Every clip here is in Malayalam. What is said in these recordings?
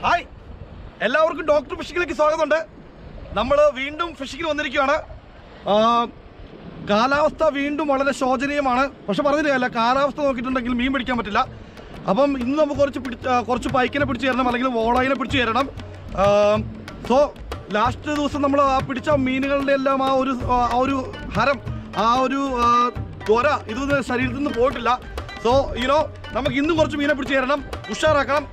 ഹായ് എല്ലാവർക്കും ഡോക്ടർ ഫിഷിങ്ങിലേക്ക് സ്വാഗതമുണ്ട് നമ്മൾ വീണ്ടും ഫിഷിങ്ങിൽ വന്നിരിക്കുകയാണ് ആ, കാലാവസ്ഥ വീണ്ടും വളരെ ശോചനീയമാണ് പക്ഷെ പറഞ്ഞില്ല കാലാവസ്ഥ നോക്കിയിട്ടുണ്ടെങ്കിൽ മീൻ പിടിക്കാൻ പറ്റില്ല അപ്പം ഇന്ന് നമുക്ക് കുറച്ച് പിടിച്ച് ആ, കുറച്ച് പൈക്കിനെ പിടിച്ച് തരണം അല്ലെങ്കിൽ വോളായിനെ പിടിച്ച് തരണം സോ ലാസ്റ്റ് ദിവസം നമ്മൾ ആ പിടിച്ച മീനുകളുടെ എല്ലാം ആ ഒരു ആ ഒരു ഹരം ആ ഒരു ആ, ത്വര ഇത് ശരീരത്തിൽ നിന്ന് പോയിട്ടില്ല സോ യുനോ നമുക്ക് ഇന്നും കുറച്ച് മീനെ പിടിച്ച് തരണം ഉഷാറാക്കണം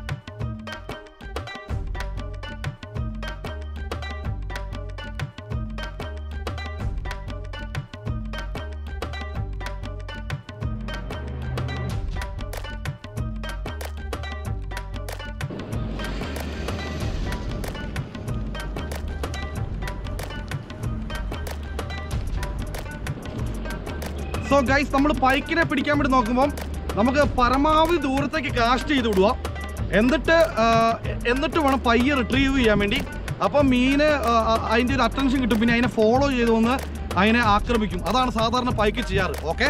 സോ ഗൈസ് നമ്മൾ പൈക്കിനെ പിടിക്കാൻ വേണ്ടി നോക്കുമ്പം നമുക്ക് പരമാവധി ദൂരത്തേക്ക് കാസ്റ്റ് ചെയ്ത് വിടുക എന്നിട്ട് ആ, എ- എന്നിട്ട് വേണം പയ്യെ റിട്രീവ് ചെയ്യാൻ വേണ്ടി അപ്പം മീന് ആ, ആ, അതിൻ്റെ ഒരു അറ്റൻഷൻ കിട്ടും പിന്നെ അതിനെ ഫോളോ ചെയ്ത് വന്ന് അതിനെ ആക്രമിക്കും അതാണ് സാധാരണ പൈക്ക് ചെയ്യാറ് okay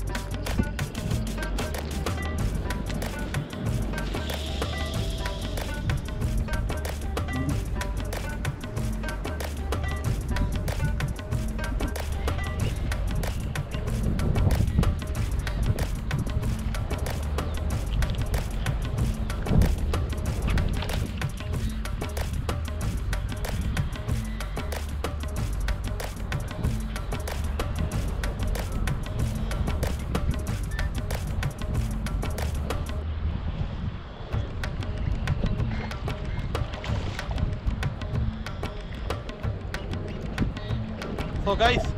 so guys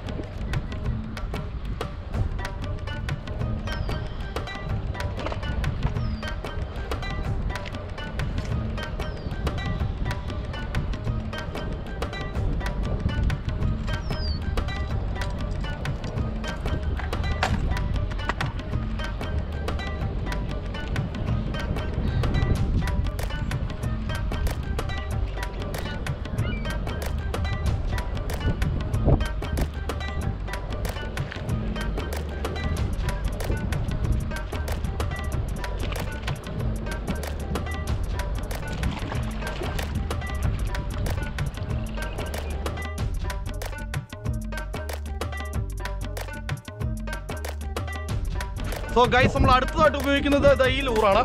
so guys നമ്മൾ അടുത്തതായിട്ട് ഉപയോഗിക്കുന്നത് ദാ ഈ ലൂറാണ്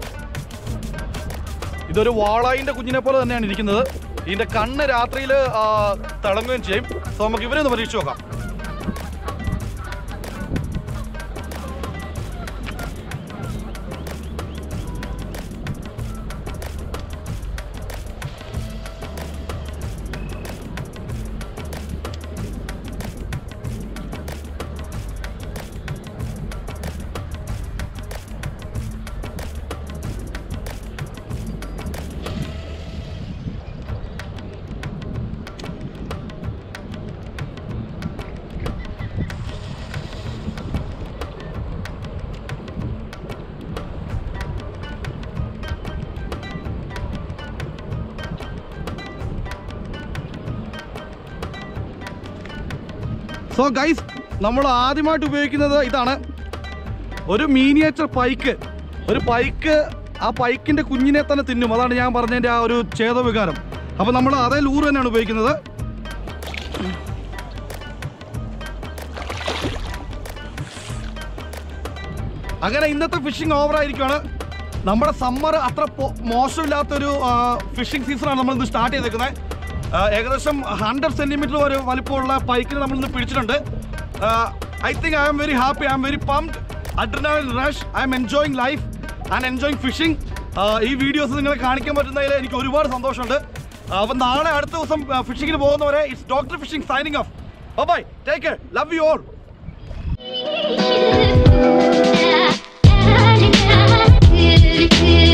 ഇതൊരു വാളായിൻ്റെ കുഞ്ഞിനെ പോലെ തന്നെയാണ് ഇരിക്കുന്നത് ഇതിൻ്റെ കണ്ണ് രാത്രിയിൽ തിളങ്ങുകയും ചെയ്യും സോ നമുക്ക് ഇവരെ ഒന്ന് പരീക്ഷിച്ച് നോക്കാം സോ ഗൈസ് നമ്മൾ ആദ്യമായിട്ട് ഉപയോഗിക്കുന്നത് ഇതാണ് ഒരു മീനിയേച്ചർ പൈക്ക് ഒരു പൈക്ക് ആ പൈക്കിൻ്റെ കുഞ്ഞിനെ തന്നെ തിന്നും അതാണ് ഞാൻ പറഞ്ഞതിൻ്റെ ആ ഒരു ഛേദവികാരം അപ്പോൾ നമ്മൾ അതേ ലൂറ് തന്നെയാണ് ഉപയോഗിക്കുന്നത് അങ്ങനെ ഇന്നത്തെ ഫിഷിംഗ് ഓവർ ആയിരിക്കുകയാണ് നമ്മുടെ സമ്മർ അത്ര പൊ- മോശമില്ലാത്തൊരു ഫിഷിംഗ് സീസണാണ് നമ്മൾ ഇന്ന് സ്റ്റാർട്ട് ചെയ്തേക്കുന്നത് ഏകദേശം ഹൺഡ്രഡ് സെൻറ്റിമീറ്റർ വരെ വലിപ്പമുള്ള പൈക്കിന് നമ്മൾ ഇന്ന് പിടിച്ചിട്ടുണ്ട് I think I am very happy I am very pumped adrenaline rush I am enjoying life and enjoying fishing ഈ വീഡിയോസ് നിങ്ങളെ കാണിക്കാൻ പറ്റുന്നതിൽ എനിക്ക് ഒരുപാട് സന്തോഷമുണ്ട് അപ്പം നാളെ അടുത്ത ദിവസം ഫിഷിങ്ങിന് പോകുന്നവരെ it's doctor fishing signing off bye take care love you all Yeah.